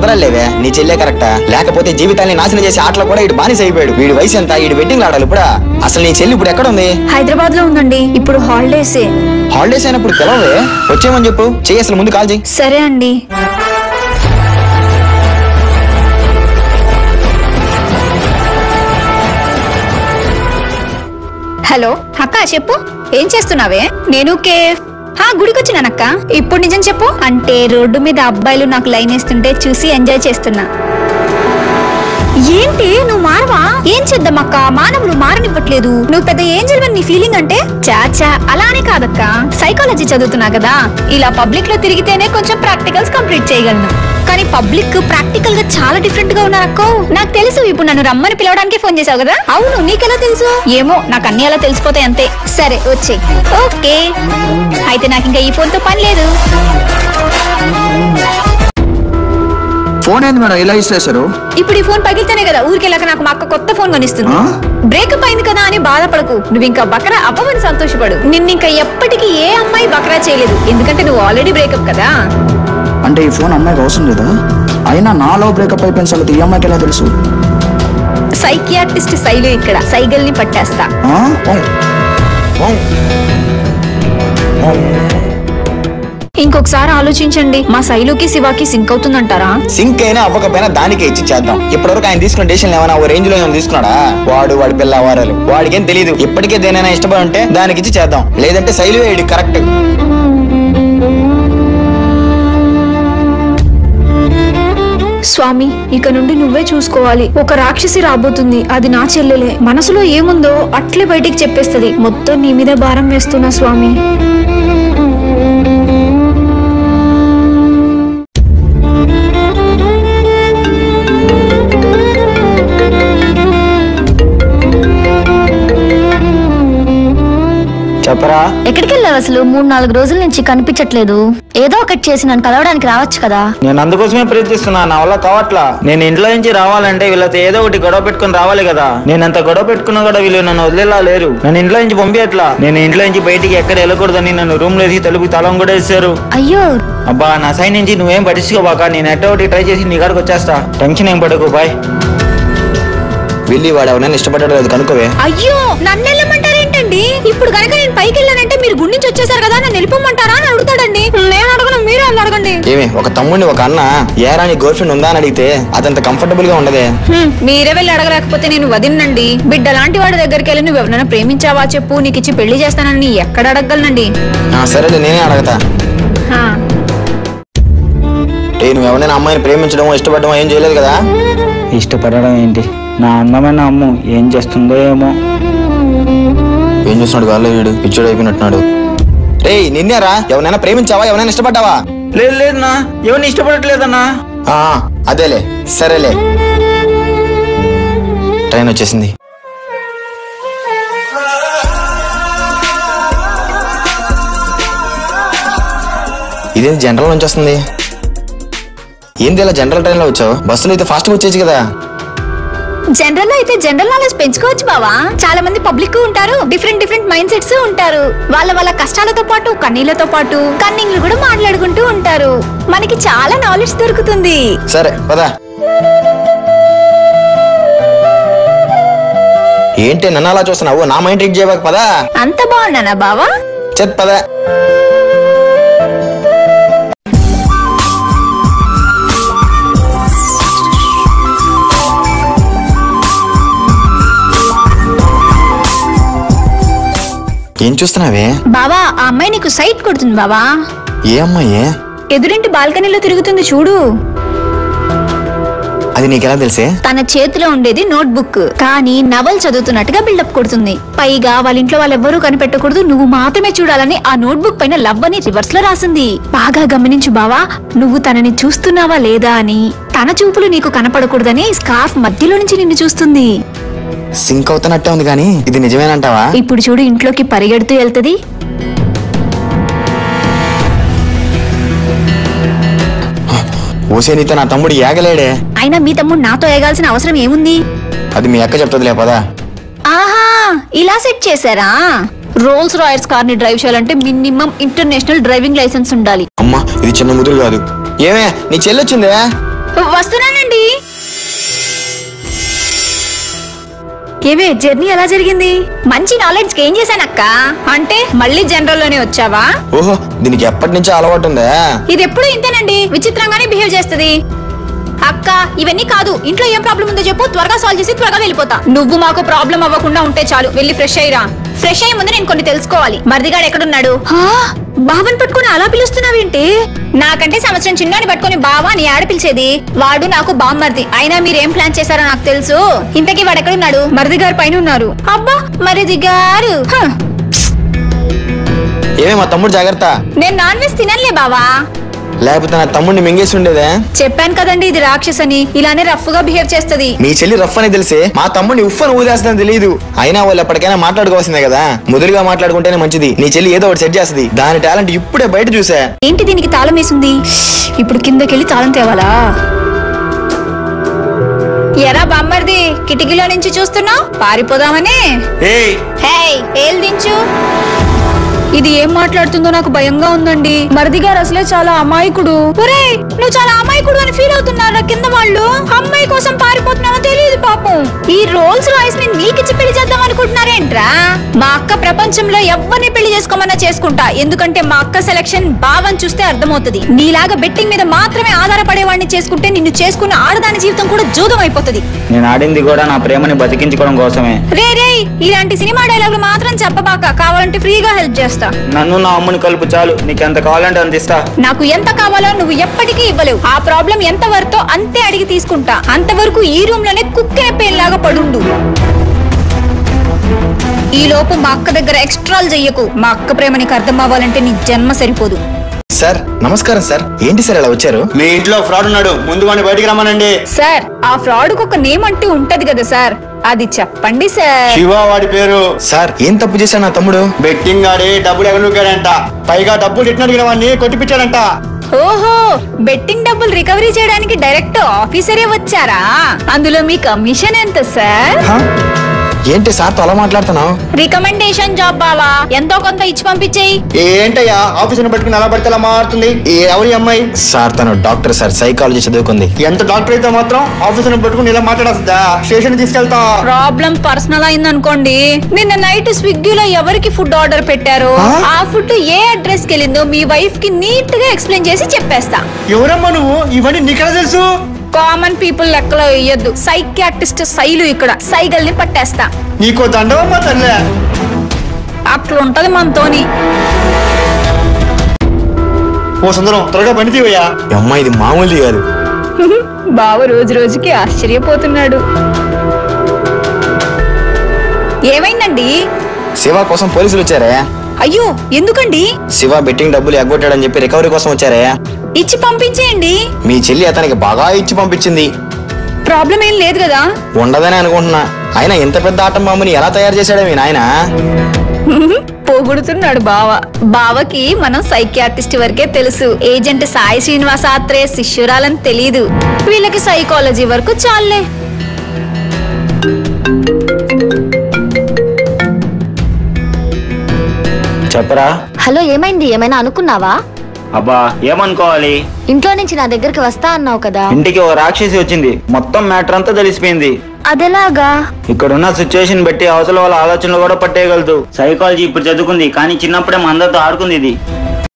వివరాలు లేవే నీ చెల్లే కరెక్టా లేకపోతే జీవితాన్ని నాశనం చేసే ఆటలో కూడా ఇటు బానిస అయిపోయాడు వీడి వయసు ఎంత ఈడు వెడ్డింగ్ ఆడాలి ఇప్పుడు అసలు నీ చెల్లి ఇప్పుడు ఎక్కడ ఉంది హైదరాబాద్ లో ఉందండి ఇప్పుడు హాలిడేసే హాలిడేస్ అయినప్పుడు పిలవే వచ్చేయమని చెప్పు చెయ్యి అసలు ముందు కాల్ చేయి సరే అండి హలో అక్క చెప్పు ఏం చేస్తున్నావే నేను కే హా గుడికొచ్చినానక్క ఇప్పుడు నిజం చెప్పు అంటే రోడ్డు మీద అబ్బాయిలు నాకు లైన్ వేస్తుంటే చూసి ఎంజాయ్ చేస్తున్నా ఏంటి నువ్వు మారవా ఏం చేద్దాం అక్క మానవులు మారనివ్వట్లేదు నువ్వు పెద్ద ఏంజల్ నీ ఫీలింగ్ అంటే చాచా అలానే కాదక్క సైకాలజీ చదువుతున్నా కదా ఇలా పబ్లిక్ లో తిరిగితేనే కొంచెం ప్రాక్టికల్స్ కంప్లీట్ చేయగలను కానీ పబ్లిక్ ప్రాక్టికల్ గా చాలా డిఫరెంట్ గా ఉన్నారక్కో నాకు తెలుసు ఇప్పుడు నన్ను రమ్మని పిలవడానికి ఫోన్ చేసావు కదా అవును నీకెలా తెలుసు ఏమో నాకు అన్ని అలా తెలిసిపోతాయి అంతే సరే వచ్చే ఓకే అయితే నాకు ఇంకా ఈ ఫోన్ తో పని లేదు ఫోన్ ఏంది మేడం ఇలా యూస్ చేశారు ఇప్పుడు ఈ ఫోన్ పగిలితేనే కదా ఊరికెళ్ళాక నాకు మా అక్క కొత్త ఫోన్ కొనిస్తుంది ఆ? బ్రేకప్ అయింది కదా అని బాధపడకు నువ్వు ఇంకా బకరా అవ్వమని సంతోషపడు నిన్ను ఇంకా ఎప్పటికీ ఏ అమ్మాయి బకరా చేయలేదు ఎందుకంటే నువ్వు ఆల్రెడీ బ్రేకప్ కదా అంటే ఈ ఫోన్ అమ్మాయికి అవసరం లేదా అయినా నాలో బ్రేకప్ అయిపోయిన సంగతి ఈ అమ్మాయికి ఎలా తెలుసు సైకియాట్రిస్ట్ శైలు ఇక్కడ సైగల్ని పట్టేస్తా ఆ? ఇంకొకసారి ఆలోచించండి మా శైలుకి శివాకి సింక్ అవుతుందంటారా సింక్ అయినా అవ్వకపోయినా దానికే ఇచ్చి చేద్దాం ఇప్పటివరకు ఆయన తీసుకున్న డెసిషన్ ఏమైనా ఓ రేంజ్ లో ఏమైనా తీసుకున్నాడా వాడు వాడి పిల్ల వారాలు వాడికేం తెలియదు ఇప్పటికే దేనైనా ఇష్టపడి ఉంటే దానికి ఇచ్చి చేద్దాం లేదంటే శైలి ఇది కరెక్ట్ స్వామి ఇక నుండి నువ్వే చూసుకోవాలి ఒక రాక్షసి రాబోతుంది అది నా చెల్లెలే మనసులో ఏముందో అట్లే బయటికి చెప్పేస్తది మొత్తం నీ మీద భారం వేస్తున్నా స్వామి చెప్పరా ఎక్కడికి వెళ్ళావు అసలు మూడు నాలుగు రోజుల నుంచి కనిపించట్లేదు ఏదో ఒకటి చేసి నన్ను కలవడానికి రావచ్చు కదా నేను అందుకోసమే ప్రయత్నిస్తున్నా నా వల్ల కావట్లా నేను ఇంట్లో నుంచి రావాలంటే వీళ్ళతో ఏదో ఒకటి గొడవ పెట్టుకుని రావాలి కదా నేను అంత గొడవ పెట్టుకున్నా కూడా వీళ్ళు నన్ను వదిలేలా లేరు నేను ఇంట్లో నుంచి పంపించట్లా నేను ఇంట్లో నుంచి బయటికి ఎక్కడ వెళ్ళకూడదని నన్ను రూమ్ లో వేసి తలుపు తాళం కూడా వేసారు అయ్యో అబ్బా నా సైడ్ నుంచి నువ్వేం పట్టించుకోబాక నేను ఎట్టో ఒకటి ట్రై చేసి నీ కాడికి వచ్చేస్తా టెన్షన్ ఏం పడకు బాయ్ వెళ్ళి వాడు ఎవరైనా ఇష్టపడ్డాడు లేదు కనుకోవే అయ్యో నన్ను వెళ్ళమంటారేంటండి ఇప్పుడు కనుక నేను పైకి వెళ్ళానంటే మీరు గుడి నుంచి వచ్చేసారు కదా నన్ను వెళ్ళిపోమంటారా అని అడుగుతాడండి నేను అడగను మీరే అలా అడగండి ఏమి ఒక తమ్ముడిని ఒక అన్న ఏరా నీ గర్ల్ ఫ్రెండ్ ఉందా అని అడిగితే అదంత కంఫర్టబుల్ గా ఉండదే హ్మ్, మీరే వెళ్ళి అడగలేకపోతే నేను వదినండి బిడ్డ లాంటి వాడి దగ్గరికి వెళ్ళి నువ్వు ఎవరైనా ప్రేమించావా చెప్పు నీకు ఇచ్చి పెళ్లి చేస్తానని ఎక్కడ అడగగలనండి ఆ, సరేలే నేనే అడగతా హా, ఏ నువ్వు ఎవరైనా అమ్మాయిని ప్రేమించడం ఇష్టపడడం ఏం చేయలేదు కదా ఇష్టపడడం ఏంటి నా అందమైన అమ్ము ఏం చేస్తుందో ఏమో ఏం చూస్తున్నాడు గాల్లో వీడు పిచ్చోడు అయిపోయినట్టున్నాడు రే నిన్నేరా ఎవరైనా ప్రేమించావా ఎవరైనా ఇష్టపడ్డావా లేదు లేదు నా ఎవరిని ఇష్టపడట్లేదన్నా ఆ, అదేలే సరేలే ట్రైన్ వచ్చేసింది ఇదేంటి జనరల్ నుంచి వస్తుంది ఏంది ఇలా జనరల్ ట్రైన్లో వచ్చావు బస్సులో అయితే ఫాస్ట్గా వచ్చేసి కదా జనరల్ లో అయితే జనరల్ నాలెడ్జ్ పెంచుకోవచ్చు బావా చాలా మంది పబ్లిక్ ఉంటారు డిఫరెంట్ డిఫరెంట్ మైండ్ సెట్స్ ఉంటారు వాళ్ళ వాళ్ళ కష్టాలతో పాటు కన్నీళ్లతో పాటు కన్నింగ్లు కూడా మాట్లాడుకుంటూ ఉంటారు మనకి చాలా నాలెడ్జ్ దొరుకుతుంది సరే పద ఏంటి నన్ను అలా చూస్తున్నావు నా మైండ్ రీడ్ చేయబాక పదా అంత బాగున్నానా బావా చెత్ పద ఏం చూస్తున్నావే బావా ఆ అమ్మాయి నీకు సైట్ కొడుతుంది బావా ఏ అమ్మాయి ఎదురింటి బాల్కనీలో తిరుగుతుంది చూడు అది నీకెలా తెలిసే తన చేతిలో ఉండేది నోట్ బుక్ కానీ నవల్ చదువుతున్నట్టుగా బిల్డప్ కొడుతుంది పైగా వాళ్ళ ఇంట్లో వాళ్ళెవ్వరూ కనిపెట్టకూడదు నువ్వు మాత్రమే చూడాలని ఆ నోట్ బుక్ పైన లవ్ అని రివర్స్ లో రాసింది బాగా గమనించు బావా నువ్వు తనని చూస్తున్నావా లేదా అని తన చూపులు నీకు కనపడకూడదని స్కార్ఫ్ మధ్యలో నుంచి నిన్ను చూస్తుంది సింక్ అవుతున్నట్టే ఉంది కానీ ఇది నిజమేనంటావా ఇప్పుడు చూడు ఇంట్లోకి పరిగెడుతూ వెళ్తది ఓసే నీతో నా తమ్ముడు ఏగలేడే అయినా మీ తమ్ముడు నాతో ఎగాల్సిన అవసరం ఏముంది అది మీ అక్క చెప్తుందిలే పదా ఆహా ఇలా సెట్ చేశారా రోల్స్ రాయల్స్ కార్ ని డ్రైవ్ చేయాలంటే మినిమం ఇంటర్నేషనల్ డ్రైవింగ్ లైసెన్స్ ఉండాలి అమ్మా ఇది చిన్న ముదురు కాదు ఏమే నీ చెల్లొచ్చిందే వస్తున్నానండి ఏమే జర్నీ ఎలా జరిగింది మంచి నాలెడ్జ్ గెయిన్ చేశానక్క అంటే మళ్ళీ జనరల్ లోనే వచ్చావా ఓహో దీనికి ఎప్పటి నుంచో అలవాటు ఉందా ఇది ఎప్పుడు ఇంతేనండి విచిత్రంగానే బిహేవ్ చేస్తది అక్క ఇవన్నీ కాదు ఇంట్లో ఏం ప్రాబ్లం ఉందో చెప్పు త్వరగా సాల్వ్ చేసి త్వరగా వెళ్ళిపోతా నువ్వు మాకు ప్రాబ్లం అవ్వకుండా ఉంటే చాలు వెళ్ళి ఫ్రెష్ అయ్యిరా ఫ్రెష్ అయ్యే ముందు నేను కొన్ని తెలుసుకోవాలి మరిదిగాడు ఎక్కడున్నాడు బావని పట్టుకొని అలా పిలుస్తున్నావేంటి నాకంటే సంవత్సరం చిన్నాడు పట్టుకొని బావా అని ఆడ పిలిచేది వాడు నాకు బామ్మర్ది అయినా మీరేం ప్లాన్ చేశారో నాకు తెలుసు ఇంతకీ వాడు ఎక్కడున్నాడు మరిది గారు పైన ఉన్నారు అబ్బా మరిది గారు హ, ఏమే మా తమ్ముడు జాగ్రత్త నేను నాన్ వెజ్ తినలే బావా లేకపోతే నా తమ్ముడిని మింగేసి ఉండేదే చెప్పాను కదండి ఇది రాక్షసని ఇలానే రఫ్ గా బిహేవ్ చేస్తది మీ చెల్లి రఫ్ అని తెలిసే మా తమ్ముడిని ఉఫ్ అని ఊదేస్తుందని తెలియదు అయినా వాళ్ళు ఎప్పటికైనా మాట్లాడుకోవాల్సిందే కదా ముదురుగా మాట్లాడుకుంటేనే మంచిది నీ చెల్లి ఏదో ఒకటి సెట్ చేస్తుంది దాని టాలెంట్ ఇప్పుడే బయట చూసా ఏంటి దీనికి తాళం వేసింది ఇప్పుడు కిందకెళ్ళి తాళం తేవాలా ఎరా బామ్మర్ది కిటికీలో నుంచి చూస్తున్నావు పారిపోదామని ఏయ్ హే ఏల్ దించు ఇది ఏం మాట్లాడుతుందో నాకు భయంగా ఉందండి మరిది గారు అసలే చాలా అమాయకుడు ఒరే నువ్వు చాలా అమాయకుడు అని ఫీల్ అవుతున్నారా కింద వాళ్ళు అమ్మాయి కోసం పారిపోతున్నానో తెలియదు పాపం ఈ రోల్స్ రాయిస్ ని నీకిచ్చి పెళ్లి చేద్దాం అనుకుంటున్నారేంట్రా మా అక్క ప్రపంచంలో ఎవరిని పెళ్లి చేసుకోమన్నా చేసుకుంటా ఎందుకంటే మా అక్క సెలక్షన్ బావని చూస్తే అర్థమవుతుంది నీలాగా బెట్టింగ్ మీద మాత్రమే ఆధారపడేవాడిని చేసుకుంటే నిన్ను చేసుకున్న ఆడదాని జీవితం కూడా జూదం అయిపోతుంది నేను ఆడింది కూడా నా ప్రేమని బతికించుకోవడం కోసమే రే రే ఇలాంటి సినిమా డైలాగులు మాత్రం చెప్పబాక కావాలంటే ఫ్రీగా హెల్ప్ చేస్తా నన్ను నా అమ్మని కలుపు చాలు నీకు ఎంత కావాలంటే అంత ఇస్తా నాకు ఎంత కావాలో నువ్వు ఎప్పటికీ ఇవ్వలేవు ఆ ప్రాబ్లం ఎంత వరతో అంతే అడిగి తీసుకుంటా అంతవరకు ఈ రూమ్ లోనే కుక్కిన పేన్లాగా పడుండు ఈ లోపు మా అక్క దగ్గర ఎక్స్ట్రాలు చెయ్యకు మా అక్క ప్రేమ నీకు అర్థం అవ్వాలంటే నీ జన్మ సరిపోదు సార్ నమస్కారం సార్ ఏంటి సార్ ఇలా వచ్చారు మీ ఇంట్లో ఫ్రాడ్ ఉన్నాడు ముందు వాడిని బయటికి రమ్మనండి సార్ ఆ ఫ్రాడ్ ఒక నేమ్ అంటూ ఉంటది కదా సార్ అది చెప్పండి సార్ శివ వాడి పేరు సార్ ఏం తప్పు చేశాడు నా తమ్ముడు బెట్టింగ్ ఆడి డబ్బులు ఎగనుకాడంట పైగా డబ్బులు ఇట్టిన అడిగిన వాడిని కొట్టిపించాడంట ఓహో బెట్టింగ్ డబ్బులు రికవరీ చేయడానికి డైరెక్ట్ ఆఫీసరే వచ్చారా అందులో మీ కమిషన్ ఎంత సార్ హ? ఏంటి సార్తో అలా మాట్లాడుతున్నావు రికమెండేషన్ జాబ్ బావా ఎంతో కొంత ఇచ్చి పంపించేయి ఏంటయ్యా ఆఫీసుని పట్టుకుని అలా పడితే అలా మారుతుంది ఈ ఎవరి అమ్మాయి సార్ తను డాక్టర్ సార్ సైకాలజీ చదువుకుంది ఎంత డాక్టర్ అయితే మాత్రం ఆఫీసుని పట్టుకుని ఇలా మాట్లాడేస్తుందా స్టేషన్ తీసుకెళ్తా ప్రాబ్లం పర్సనల్ అయింది అనుకోండి నిన్న నైట్ స్విగ్గీలో ఎవరికి ఫుడ్ ఆర్డర్ పెట్టారో ఆ ఫుడ్ ఏ అడ్రస్ కి వెళ్ళిందో మీ వైఫ్ కి నీట్ గా ఎక్స్ప్లెయిన్ చేసి చెప్పేస్తా ఎవరమ్మా నువ్వు ఇవన్నీ నీకెలా తెలుసు కామన్ పీపుల్ లెక్కలో వేయొద్దు సైకియాట్రిస్ట్ శైలు ఇక్కడ సైగల్ని పట్టేస్తా నీకో దండవమ్మా తల్లే అట్లుంటది మనతోని ఓ సుందరం త్వరగా పని తీవయ్యా ఈ అమ్మాయి ఇది మామూలుది కాదు బావ రోజు రోజుకి ఆశ్చర్యపోతున్నాడు ఏమైందండి శివ కోసం పోలీసులు వచ్చారే అయ్యో ఎందుకండి శివ బెట్టింగ్ డబ్బులు ఎగ్గొట్టాడని చెప్పి రికవరీ కోసం వచ్చారే ఇచ్చి పంపించేయండి మీ చెల్లి అతనికి బాగా ఇచ్చి పంపించింది ప్రాబ్లం ఏం లేదు కదా ఉండదని అనుకుంటున్నా అయినా ఇంత పెద్ద ఆటం బాంబుని ఎలా తయారు చేశాడే మీ నాయన పొగుడుతున్నాడు బావ బావకి మనం సైకియాట్రిస్ట్ వరకే తెలుసు ఏజెంట్ సాయి శ్రీనివాస ఆత్రేయ శిష్యురాలని తెలీదు వీళ్ళకి సైకాలజీ వరకు చాలే చెప్పరా హలో ఏమైంది ఏమైనా అనుకున్నావా అబ్బా ఏమనుకోవాలి ఇంట్లో నుంచి నా దగ్గరికి వస్తా అన్నావు కదా ఇంటికి ఓ రాక్షసి వచ్చింది మొత్తం మ్యాటర్ అంతా తెలిసిపోయింది అదెలాగా ఇక్కడున్న సిచ్యువేషన్ బట్టి అవసరం వాళ్ళ ఆలోచనలు కూడా పట్టేయగలదు సైకాలజీ ఇప్పుడు చదువుకుంది కానీ చిన్నప్పుడే మా అందరితో ఆడుకుంది ఇది